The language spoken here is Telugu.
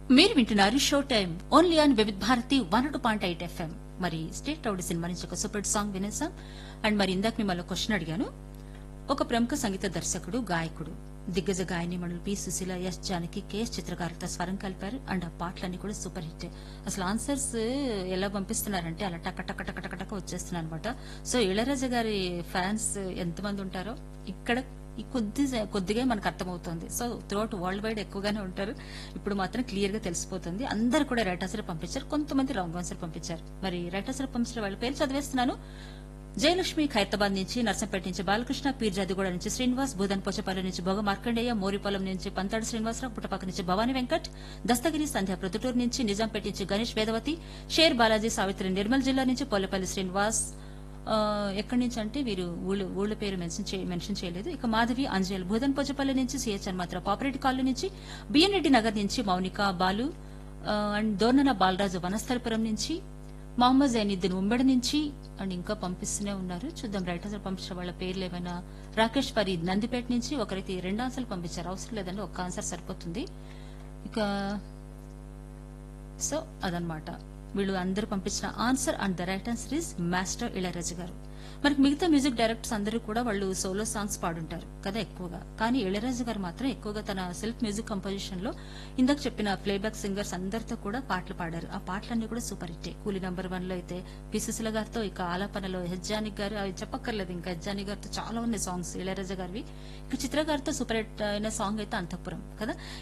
మీరు వింటున్నారు show time only on Vividh Bharati one two point eight F M మరి స్టేట్ రౌడ్ సినిమా నుంచి ఒక సూపర్ హిట్ సాంగ్ వినేసాం అండ్ మరి ఇందాక మిమ్మల్ని క్వశ్చన్ అడిగాను ఒక ప్రముఖ సంగీత దర్శకుడు గాయకుడు దిగ్గజ గాయనిమణులు P Susheela S Janaki K S చిత్రకారులతో స్వరం కలిపారు అండ్ ఆ పాటలన్నీ కూడా సూపర్ హిట్ అసలు ఆన్సర్స్ ఎలా పంపిస్తున్నారంటే అలా టక టక టక టక టక వచ్చేస్తున్నాయి అనమాట సో ఇళరాజా గారి ఫ్యాన్స్ ఎంతమంది ఉంటారో ఇక్కడ ఈ కొద్ది కొద్దిగా మనకు అర్థమవుతుంది సో త్రూఅవుట్ వరల్డ్ వైడ్ ఎక్కువగానే ఉంటారు ఇప్పుడు మాత్రం క్లియర్ గా తెలిసిపోతుంది అందరు కూడా రైట్ ఆన్సర్ పంపించారు కొంతమంది రాంగ్ ఆన్సర్ పంపించారు మరి రైట్ ఆన్సర్ పంపించిన వాళ్ళ పేరు చదివేస్తున్నాను జయలక్ష్మి ఖైరతాబాద్ నుంచి నర్సంపేట నుంచి బాలకృష్ణ పీర్జాదిగూడ నుంచి శ్రీనివాస్ భూదన్ పోచపల్లి నుంచి భోగ మార్కండేయ మోరిపొలం నుంచి పంతాడు శ్రీనివాసరావు పుట్టపక్క నుంచి భవానీ వెంకట్ దస్తగిరి సంధ్య ప్రొద్దుటూరు నుంచి నిజాంపేట నుంచి గణేష్ వేదవతి షేర్ బాలాజీ సావిత్రి నిర్మల్ జిల్లా నుంచి పోలేపల్లి శ్రీనివాస్ ఆ, ఎక్కడి నుంచి అంటే వీరు ఊళ్ళ ఊళ్ళ పేరు మెన్షన్ చే- మెన్షన్ చేయలేదు ఇక మాధవి అంజల్ భూదన్ పోచపల్లి నుంచి సిహెచ్ హనుమంతరావు పాపరెడ్డి కాలనీ నుంచి బిఎన్ రెడ్డి నగర్ నుంచి మౌనిక బాలు ఆ, అండ్ దోర్నన బాలరాజు వనస్థలపురం నుంచి మహమ్మద్ జైనుద్దీన్ ఉమ్మడి నుంచి అండ్ ఇంకా పంపిస్తూనే ఉన్నారు చూద్దాం రైట్ ఆన్సర్ పంపించిన వాళ్ళ పేర్లు ఏమైనా రాకేష్ పరీద్ నందిపేట నుంచి ఒకరైతే రెండు ఆన్సర్లు పంపించారు అవసరం లేదండి ఒక్క ఆన్సర్ సరిపోతుంది ఇక సో అదనమాట వీళ్ళు అందరూ పంపించిన answer and the right answer is master Ilaiyaraaja గారు మనకి మిగతా మ్యూజిక్ డైరెక్టర్స్ అందరూ కూడా వాళ్ళు సోలో సాంగ్స్ పాడుంటారు కదా ఎక్కువగా కానీ ఇళయరాజు గారు మాత్రం ఎక్కువగా తన సెల్ఫ్ మ్యూజిక్ కంపోజిషన్ లో ఇందాక చెప్పిన ప్లేబ్యాక్ సింగర్స్ అందరితో కూడా పాటలు పాడారు ఆ పాటలన్నీ కూడా సూపర్ హిట్టే కూలీ నంబర్ వన్ లో అయితే పి సుశీల గారితో ఇక ఆలాపనలో హెజ్జాని గారు అవి చెప్పక్కర్లేదు ఇంకా హెజ్జాని గారితో చాలా ఉన్నాయి సాంగ్స్ ఇళయరాజా గారివి ఇక చిత్ర గారితో సూపర్ హిట్ అయిన సాంగ్ అయితే అంతఃపురం కదా